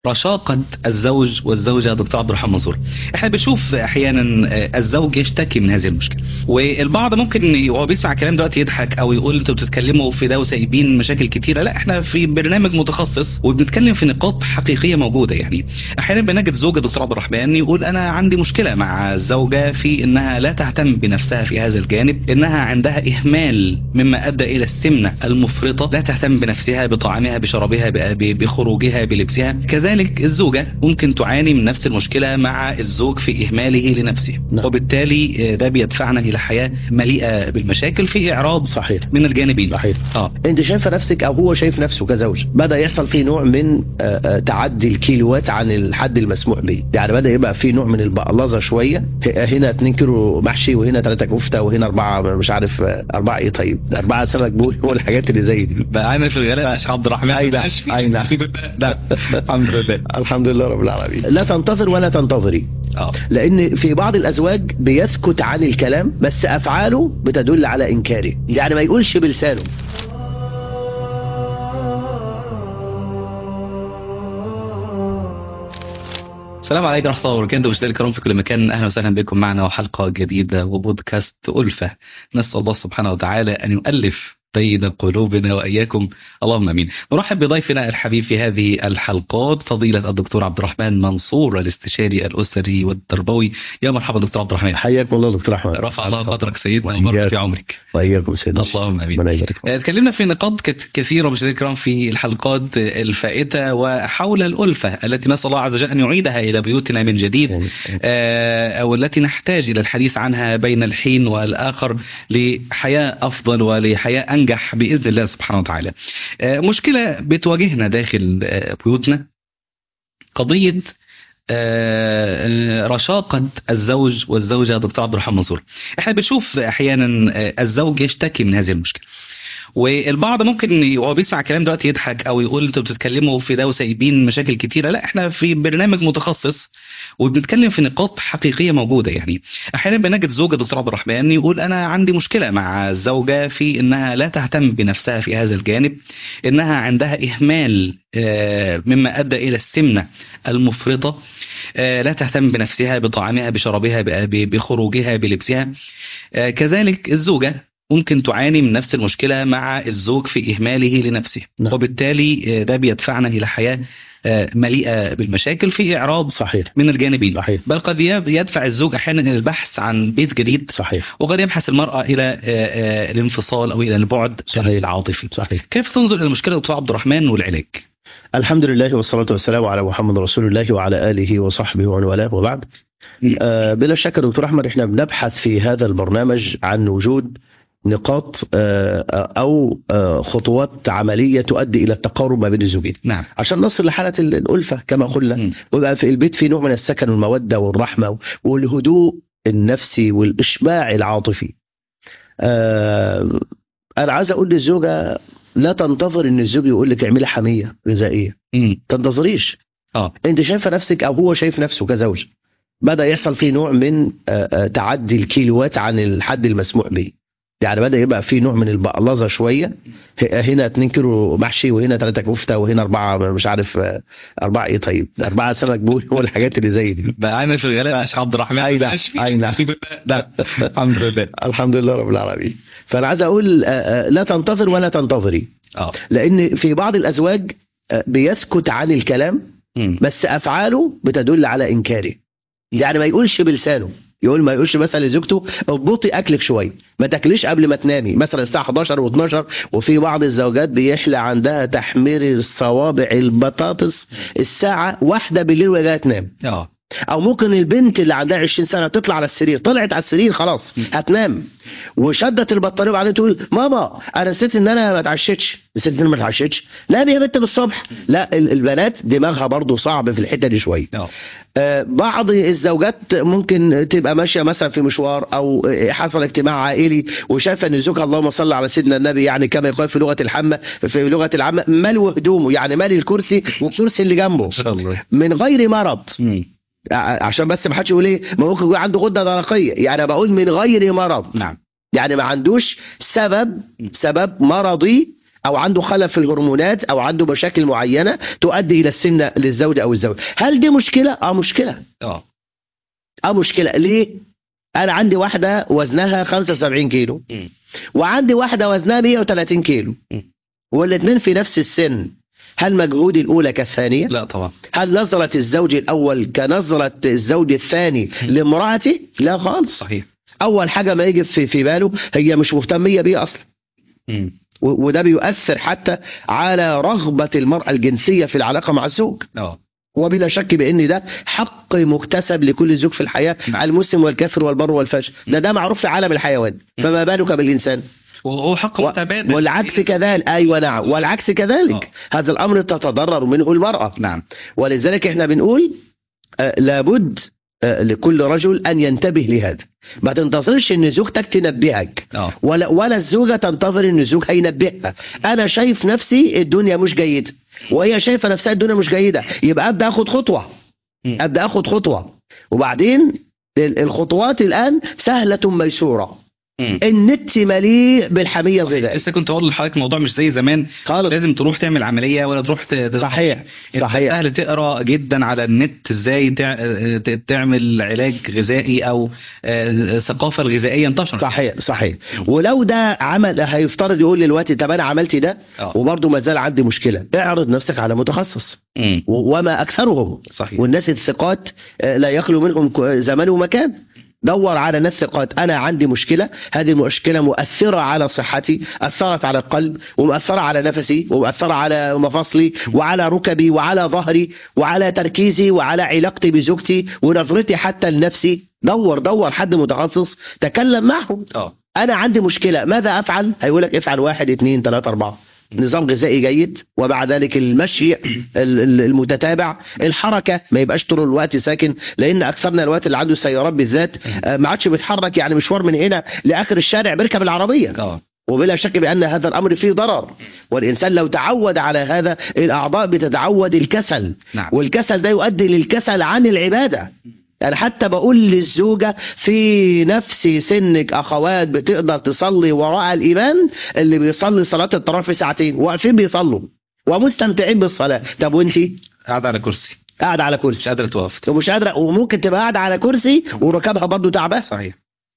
رشاقة الزوج والزوجة دكتور عبد الرحمن منصور احنا بنشوف احيانا آه، الزوج يشتكي من هذه المشكلة والبعض ممكن وهو بيسمع كلام دلوقتي يضحك او يقول انتوا بتتكلموا في ده وسايبين مشاكل كتيرة لا احنا في برنامج متخصص وبنتكلم في نقاط حقيقية موجودة يعني احيانا بنجد زوجة دكتور عبد الرحمن يقول انا عندي مشكلة مع الزوجة في انها لا تهتم بنفسها في هذا الجانب انها عندها اهمال مما ادى الى السمنة المفرطة لا تهتم بنفسها بطعامها بشرابها ب- ب- بخروجها بلبسها كذلك الزوجة ممكن تعاني من نفس المشكلة مع الزوج في إهماله لنفسه نعم. وبالتالي آه، ده بيدفعنا إلى حياة مليئة بالمشاكل في إعراض صحيح من الجانبين صحيح اه انت شايفه نفسك او هو شايف نفسه كزوج بدا يحصل فيه نوع من آه، آه، تعدي الكيلوات عن الحد المسموح به يعني بدا يبقى فيه نوع من البقلظه شويه ه- هنا 2 كيلو محشي وهنا 3 كفته وهنا اربعه مش عارف آه، اربعه ايه طيب اربعه سمك بول والحاجات اللي زي دي بقى أنا في الغلاء مش عبد الرحمن أي نعم، أي نعم. لا الحمد لله الحمد لله رب العالمين لا تنتظر ولا تنتظري اه لان في بعض الازواج بيسكت عن الكلام بس افعاله بتدل على انكاره يعني ما يقولش بلسانه السلام عليكم ورحمة الله وبركاته مشاهدينا الكرام في كل مكان أهلا وسهلا بكم معنا وحلقة جديدة وبودكاست ألفة نسأل الله سبحانه وتعالى أن يؤلف بين قلوبنا وإياكم اللهم أمين نرحب بضيفنا الحبيب في هذه الحلقات فضيلة الدكتور عبد الرحمن منصور الاستشاري الأسري والتربوي يا مرحبا دكتور عبد الرحمن حياكم الله دكتور احمد رفع الله قدرك سيدنا وإياك. وبارك في عمرك واياكم سيدنا اللهم امين ربنا يبارك فيك. آه، اتكلمنا في نقاط كت- كثيرة مشاهدينا الكرام في الحلقات الفائتة وحول الألفة التي نسأل الله عز وجل أن يعيدها إلى بيوتنا من جديد آه، أو التي نحتاج إلى الحديث عنها بين الحين والآخر لحياة أفضل ولحياة أنجح بإذن الله سبحانه وتعالى آه، مشكلة بتواجهنا داخل آه، بيوتنا قضية آه، آه، رشاقة الزوج والزوجة دكتور عبد الرحمن منصور احنا بنشوف احيانا آه، الزوج يشتكي من هذه المشكله والبعض ممكن وهو بيسمع كلام دلوقتي يضحك او يقول انتوا بتتكلموا في ده وسايبين مشاكل كتيره لا احنا في برنامج متخصص وبنتكلم في نقاط حقيقيه موجوده يعني احيانا بنجد زوجة دكتور عبد الرحمن يقول انا عندي مشكله مع الزوجه في انها لا تهتم بنفسها في هذا الجانب انها عندها اهمال آه، مما ادى الى السمنه المفرطه آه، لا تهتم بنفسها بطعامها بشرابها ب- ب- بخروجها بلبسها آه، كذلك الزوجة ممكن تعاني من نفس المشكلة مع الزوج في إهماله لنفسه نعم. وبالتالي آه، ده بيدفعنا إلى حياة آه، مليئة بالمشاكل في إعراض صحيح من الجانبين صحيح بل قد يب- يدفع الزوج أحيانا إلى البحث عن بيت جديد صحيح وقد يبحث المرأة إلى آه، آه، الانفصال أو إلى البعد صحيح. العاطفي صحيح كيف تنظر إلى المشكلة دكتور عبد الرحمن والعلاج؟ الحمد لله والصلاة والسلام على محمد رسول الله وعلى آله وصحبه ومن والاه وبعد آه بلا شك يا دكتور أحمد احنا بنبحث في هذا البرنامج عن وجود نقاط آه أو آه خطوات عملية تؤدي إلى التقارب ما بين الزوجين نعم عشان نصل لحالة ال- الألفة كما قلنا مم. ويبقى في البيت في نوع من السكن والمودة والرحمة والهدوء النفسي والإشباع العاطفي آه أنا عايز أقول للزوجة لا تنتظر إن الزوج يقول لك اعملي حمية غذائية مم. تنتظريش اه انت شايفه نفسك او هو شايف نفسه كزوج بدا يحصل فيه نوع من آه، آه، تعدي الكيلوات عن الحد المسموح به يعني بدا يبقى فيه نوع من البقلظه شويه ه- هنا 2 كيلو محشي وهنا 3 كفته وهنا اربعه مش عارف آه، اربعه ايه طيب اربعه سمك بول والحاجات اللي زي دي بقى أنا في الغلاء مش عبد الرحمن اي نعم اي نعم لا الحمد لله الحمد لله رب العالمين فانا عايز اقول آه، آه، لا تنتظر ولا تنتظري اه لان في بعض الازواج آه، بيسكت عن الكلام مم. بس افعاله بتدل على انكاره يعني ما يقولش بلسانه يقول ما يقولش مثلا لزوجته اضبطي اكلك شويه ما تاكليش قبل ما تنامي مثلا الساعه 11 و12 وفي بعض الزوجات بيحلى عندها تحمير الصوابع البطاطس الساعه واحدة بالليل وهي تنام اه او ممكن البنت اللي عندها 20 سنه تطلع على السرير طلعت على السرير خلاص هتنام وشدت البطاريه وبعدين تقول ماما انا نسيت ان انا ما اتعشتش نسيت ان انا ما اتعشتش نام يا بنت بالصبح لا ال- البنات دماغها برضو صعب في الحته دي شويه اه آه، بعض الزوجات ممكن تبقى ماشيه مثلا في مشوار او آه، حصل اجتماع عائلي وشايفه ان زوجها اللهم صل على سيدنا النبي يعني كما يقال في لغه الحمه في لغه العامه ملو هدومه يعني مالي الكرسي والكرسي اللي جنبه ان شاء الله من غير مرض مم. ع- عشان بس ما حدش يقول ايه ما ممكن يكون عنده غده درقيه يعني بقول من غير مرض نعم يعني ما عندوش سبب سبب مرضي او عنده خلل في الهرمونات او عنده مشاكل معينه تؤدي الى السمنه للزوجه او الزوج هل دي مشكله اه مشكله اه اه مشكله ليه انا عندي واحده وزنها 75 كيلو مم. وعندي واحده وزنها 130 كيلو مم. والاثنين في نفس السن هل مجهودي الاولى كالثانيه لا طبعا هل نظرة الزوج الأول كنظرة الزوج الثاني لامرأته؟ لا خالص صحيح أول حاجة ما يجي في, في باله هي مش مهتمية بيه أصلا مم. و- وده بيؤثر حتى على رغبة المرأة الجنسية في العلاقة مع الزوج اه وبلا شك بأن ده حق مكتسب لكل زوج في الحياة نعم. المسلم والكافر والبر والفاجر ده ده معروف في عالم الحيوان فما بالك بالإنسان وهو حق و- متبادل والعكس كذلك أيوة نعم والعكس كذلك هذا الأمر تتضرر منه المرأة نعم ولذلك احنا بنقول آه، لابد آه، لكل رجل ان ينتبه لهذا ما تنتظرش ان زوجتك تنبهك اه ولا ولا الزوجه تنتظر ان الزوج هينبهها انا شايف نفسي الدنيا مش جيده وهي شايفه نفسها الدنيا مش جيده يبقى ابدا اخد خطوه مم. ابدا اخد خطوه وبعدين ال- الخطوات الان سهله ميسوره مم. النت مليء بالحميه الغذائيه لسه كنت اقول لحضرتك الموضوع مش زي زمان خالص لازم تروح تعمل عمليه ولا تروح ت- ت- صحيح انت صحيح سهل تقرا جدا على النت ازاي تع- ت- تعمل علاج غذائي او آه، الثقافه الغذائيه انتشرت صحيح صحيح ولو ده عمل هيفترض يقول للوقت طب انا عملت ده اه وبرضه ما زال عندي مشكله اعرض نفسك على متخصص مم. و- وما اكثرهم صحيح والناس الثقات آه، لا يخلو منهم ك- زمان ومكان دور على ناس ثقات انا عندي مشكله هذه المشكله مؤثره على صحتي اثرت على القلب ومؤثره على نفسي ومؤثره على مفاصلي وعلى ركبي وعلى ظهري وعلى تركيزي وعلى علاقتي بزوجتي ونظرتي حتى لنفسي دور دور حد متخصص تكلم معهم اه انا عندي مشكله ماذا افعل هيقول لك افعل واحد اثنين ثلاثة أربعة نظام غذائي جيد وبعد ذلك المشي ال- ال- المتتابع الحركة ما يبقاش طول الوقت ساكن لأن أكثرنا الوقت اللي عنده سيارات بالذات آه، ما عادش بيتحرك يعني مشوار من هنا لآخر الشارع بيركب العربية اه وبلا شك بأن هذا الأمر فيه ضرر والإنسان لو تعود على هذا الأعضاء بتتعود الكسل نعم والكسل ده يؤدي للكسل عن العبادة يعني حتى بقول للزوجة في نفس سنك أخوات بتقدر تصلي وراء الإيمان اللي بيصلي صلاة التراويح في ساعتين واقفين بيصلوا ومستمتعين بالصلاة طب وانتي قاعد على كرسي قاعدة على مش كرسي قادره توقف ومش قادرة وممكن تبقى قاعدة على كرسي وركبها برضو تعبان صحيح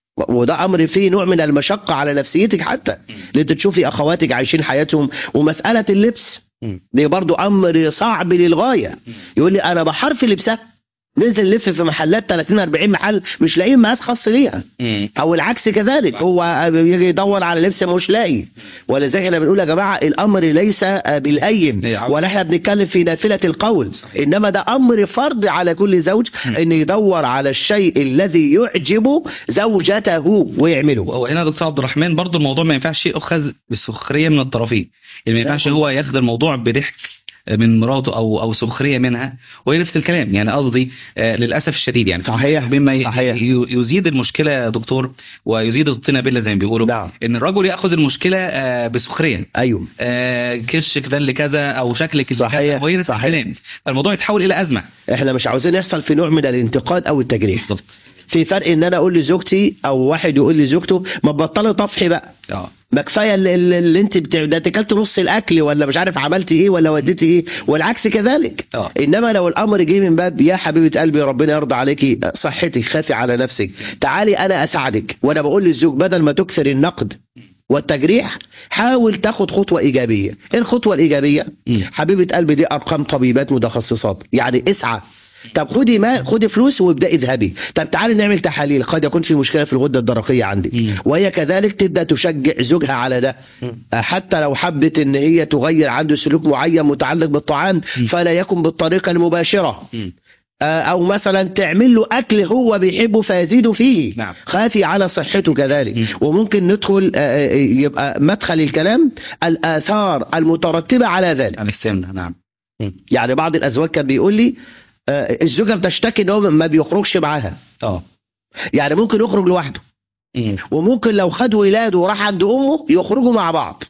وده امر فيه نوع من المشقه على نفسيتك حتى لان انت تشوفي اخواتك عايشين حياتهم ومساله اللبس مم. دي برضو امر صعب للغايه يقول لي انا بحر في لبسها ننزل نلف في محلات 30 40 محل مش لاقيين مقاس خاص ليها مم. او العكس كذلك هو يجي يدور على لبس مش لاقي ولذلك احنا بنقول يا جماعه الامر ليس بالهين إيه، عفوا. ولا احنا بنتكلم في نافله القول صحيح. انما ده امر فرض على كل زوج ان يدور على الشيء الذي يعجب زوجته ويعمله وهنا يا دكتور عبد الرحمن برضو الموضوع ما ينفعش يؤخذ بسخريه من الطرفين يعني ما ينفعش هو ياخد الموضوع بضحك من مراته او او سخريه منها وهي نفس الكلام يعني قصدي آه، للاسف الشديد يعني صحيح بما ي- صحيح. ي- يزيد المشكله يا دكتور ويزيد الطينه بله زي ما بيقولوا نعم ان الرجل ياخذ المشكله آه، بسخريه ايوه آه، كرشك ده اللي كذا او شكلك اللي صحيح، كذا وهي نفس صحيح. الكلام فالموضوع يتحول الى ازمه احنا مش عاوزين يحصل في نوع من الانتقاد او التجريح بالظبط في فرق ان انا اقول لزوجتي او واحد يقول لزوجته ما تبطلي طفحي بقى اه ما كفايه اللي, اللي اللي انت بتاع ده اكلت نص الاكل ولا مش عارف عملت ايه ولا وديتي ايه والعكس كذلك اه انما لو الامر جه من باب يا حبيبه قلبي ربنا يرضى عليكي صحتك خافي على نفسك تعالي انا اساعدك وانا بقول للزوج بدل ما تكثر النقد والتجريح حاول تاخد خطوه ايجابيه ايه الخطوه الايجابيه مم. حبيبه قلبي دي ارقام طبيبات متخصصات يعني اسعى طب خدي ما خدي فلوس وابداي اذهبي طب تعالي نعمل تحاليل قد يكون في مشكله في الغده الدرقيه عندك مم. وهي كذلك تبدا تشجع زوجها على ده مم. حتى لو حبت ان هي تغير عنده سلوك معين متعلق بالطعام فلا يكن بالطريقه المباشره مم. آه، او مثلا تعمل له اكل هو بيحبه فيزيد فيه نعم. خافي على صحته كذلك مم. وممكن ندخل آه، آه، يبقى مدخل الكلام الاثار المترتبه على ذلك عن السمنه نعم مم. يعني بعض الازواج كان بيقول لي آه، الزوجه بتشتكي ان هو ما بيخرجش معاها اه يعني ممكن يخرج لوحده مم. وممكن لو خد ولاده وراح عند امه يخرجوا مع بعض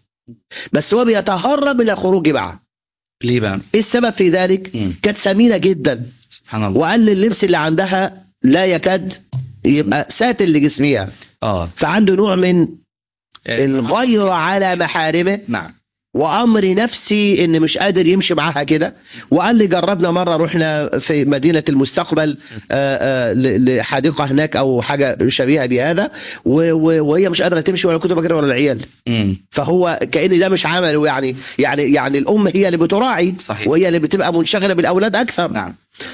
بس هو بيتهرب من الخروج معها ليه بقى ايه السبب في ذلك مم. كانت سمينه جدا سبحان الله وقال لي اللبس اللي عندها لا يكاد يبقى ساتر لجسمها اه فعنده نوع من آه، الغيرة على محارمه نعم وامر نفسي ان مش قادر يمشي معاها كده وقال لي جربنا مره رحنا في مدينه المستقبل آه، آه، ل- لحديقه هناك او حاجه شبيهه بهذا و- و- وهي مش قادره تمشي ولا كنت بجري ولا العيال مم. فهو كان ده مش عمله يعني يعني يعني الام هي اللي بتراعي صحيح. وهي اللي بتبقى منشغله بالاولاد اكثر نعم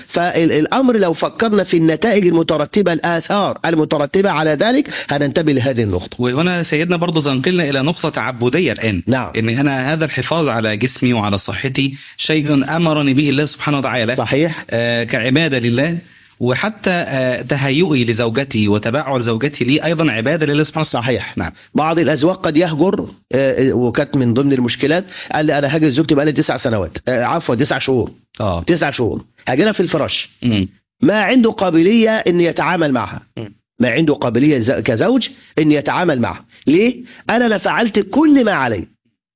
فالامر لو فكرنا في النتائج المترتبه الاثار المترتبه على ذلك هننتبه لهذه النقطه وهنا سيدنا برضه تنقلنا الى نقطه تعبديه الان نعم ان انا هذا الحفاظ على جسمي وعلى صحتي شيء امرني به الله سبحانه وتعالى صحيح آه، كعباده لله وحتى آه، تهيئي لزوجتي وتبعل زوجتي لي ايضا عباده لله سبحانه وتعالى صحيح نعم بعض الازواج قد يهجر آه، وكانت من ضمن المشكلات قال لي انا هاجر زوجتي بقالي تسع سنوات آه، عفوا تسع شهور اه تسع شهور هاجرها في الفراش مم. ما عنده قابليه ان يتعامل معها مم. ما عنده قابليه ز- كزوج ان يتعامل معها ليه انا لا فعلت كل ما علي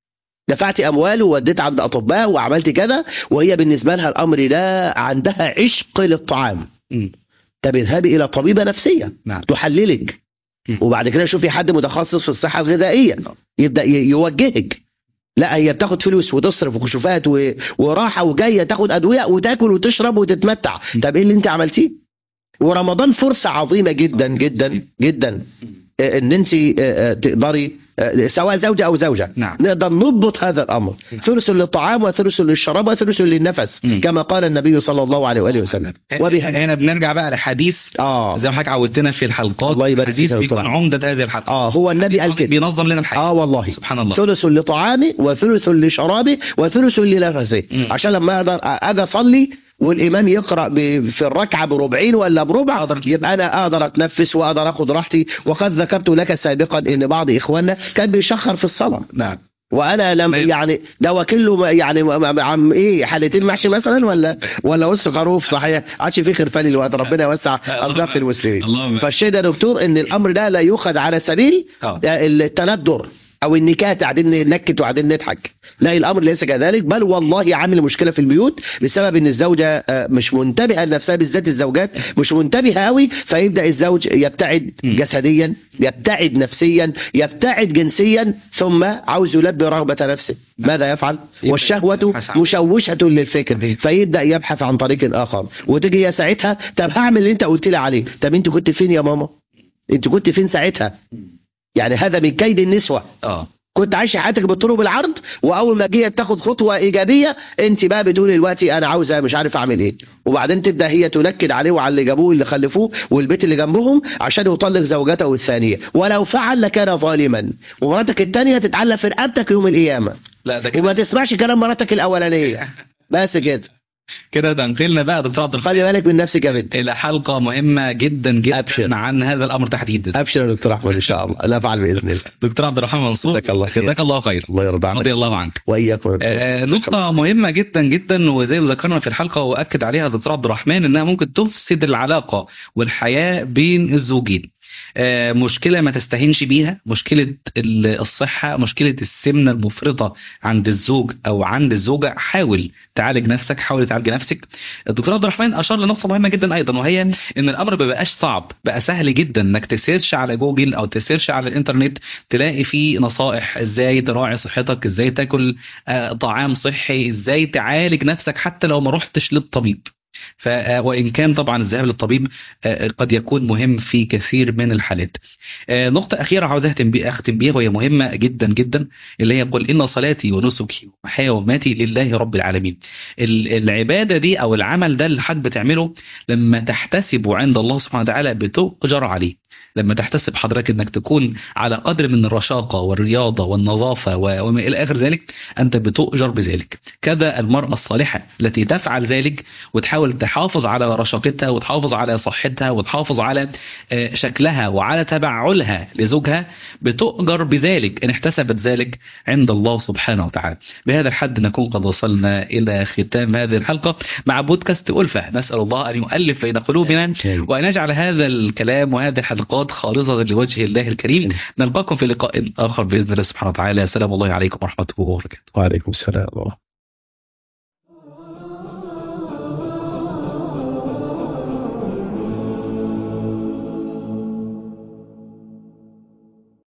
دفعت اموال ووديت عند اطباء وعملت كذا وهي بالنسبه لها الامر لا عندها عشق للطعام مم. طب اذهبي الى طبيبه نفسيه نعم تحللك مم. وبعد كده شوفي حد متخصص في الصحه الغذائيه يبدا ي- يوجهك لا هي بتاخد فلوس وتصرف وكشوفات و... وراحه وجايه تاخد ادويه وتاكل وتشرب وتتمتع طب ايه اللي انت عملتيه ورمضان فرصه عظيمه جدا جدا جدا آه، ان انت آه، آه، تقدري آه، سواء زوجه او زوجه نعم نقدر نضبط هذا الامر نعم. ثلث للطعام وثلث للشراب وثلث للنفس مم. كما قال النبي صلى الله عليه واله وسلم وبها هنا بنرجع بقى لحديث اه زي ما حضرتك عودتنا في الحلقات الله يبارك حديث فيك يا بيكون دكتور. عمدة هذه الحلقة اه هو النبي قال كده بينظم لنا الحياة اه والله سبحان الله ثلث لطعامي وثلث لشرابي وثلث لنفسي مم. عشان لما اقدر اجي اصلي والامام يقرا ب- في الركعه بربعين ولا بربع يبقى انا اقدر اتنفس واقدر اخد راحتي وقد ذكرت لك سابقا ان بعض اخواننا كان بيشخر في الصلاه نعم وانا لم طيب. يعني ده وكله ما- يعني م- م- عم ايه حالتين محشي مثلا ولا ولا وسط خروف صحيح عادش في خرفان الوقت ربنا يوسع ارزاق المسلمين اللهم فالشيء ده يا دكتور ان الامر ده لا يؤخذ على سبيل اه التندر او النكات قاعدين ننكت وقاعدين نضحك لا الامر ليس كذلك بل والله عامل مشكله في البيوت بسبب ان الزوجه آه، مش منتبهه لنفسها بالذات الزوجات مش منتبهه قوي فيبدا الزوج يبتعد م. جسديا يبتعد نفسيا يبتعد جنسيا ثم عاوز يلبي رغبه نفسه ماذا يفعل يبدأ والشهوه يبحث عن- مشوشه للفكر فيبدا يبحث عن طريق اخر وتيجي هي ساعتها طب هعمل اللي انت قلت لي عليه طب انت كنت فين يا ماما انت كنت فين ساعتها يعني هذا من كيد النسوه اه كنت عايش حياتك بالطول بالعرض واول ما جيت تاخد خطوه ايجابيه انت بقى بتقولي دلوقتي انا عاوزه مش عارف اعمل ايه وبعدين تبدا هي تنكد عليه وعلى اللي جابوه واللي خلفوه والبيت اللي جنبهم عشان يطلق زوجته الثانيه ولو فعل لكان ظالما ومراتك الثانيه تتعلق في رقبتك يوم القيامه لا ده كده وما تسمعش كلام مراتك الاولانيه بس كده كده تنقلنا بقى دكتور عبد الخالق خلي بالك من نفسك يا بنت الى حلقة مهمة جدا جدا أبشر. عن هذا الامر تحديدا ابشر يا دكتور احمد ان شاء الله لا افعل باذن الله دكتور عبد الرحمن منصور جزاك الله خير. جزاك الله خير الله يرضى عنك رضي الله عنك واياكم آه، نقطة مهمة جدا جدا وزي ما ذكرنا في الحلقة وأكد عليها دكتور عبد الرحمن إنها ممكن تفسد العلاقة والحياة بين الزوجين. آه، مشكلة ما تستهينش بيها، مشكلة ال- الصحة، مشكلة السمنة المفرطة عند الزوج أو عند الزوجة، حاول تعالج نفسك، حاول تعالج نفسك. الدكتور عبد الرحمن أشار لنقطة مهمة جدا أيضا وهي إن الأمر ما بقاش صعب، بقى سهل جدا إنك تسيرش على جوجل أو تسيرش على الإنترنت تلاقي فيه نصائح إزاي تراعي صحتك، إزاي تاكل آه، طعام صحي ازاي تعالج نفسك حتى لو ما رحتش للطبيب ف آه، وان كان طبعا الذهاب للطبيب آه، قد يكون مهم في كثير من الحالات آه، نقطة أخيرة عاوز أختم بي- أختم بيها وهي مهمة جدا جدا اللي هي قل إن صلاتي ونسكي ومحياي ومماتي لله رب العالمين ال- العبادة دي أو العمل ده اللي حد بتعمله لما تحتسبه عند الله سبحانه وتعالى بتؤجر عليه لما تحتسب حضرتك انك تكون على قدر من الرشاقه والرياضه والنظافه و- وما الى اخر ذلك انت بتؤجر بذلك كذا المراه الصالحه التي تفعل ذلك وتحاول تحافظ على رشاقتها وتحافظ على صحتها وتحافظ على آه، شكلها وعلى تبعلها لزوجها بتؤجر بذلك ان احتسبت ذلك عند الله سبحانه وتعالى بهذا الحد نكون قد وصلنا الى ختام هذه الحلقه مع بودكاست ألفة نسأل الله أن يؤلف بين قلوبنا وأن يجعل هذا الكلام وهذه الحلقات خالصة لوجه الله الكريم نلقاكم في لقاء آخر بإذن الله سبحانه وتعالى سلام الله عليكم ورحمة الله وبركاته وعليكم السلام ورحمه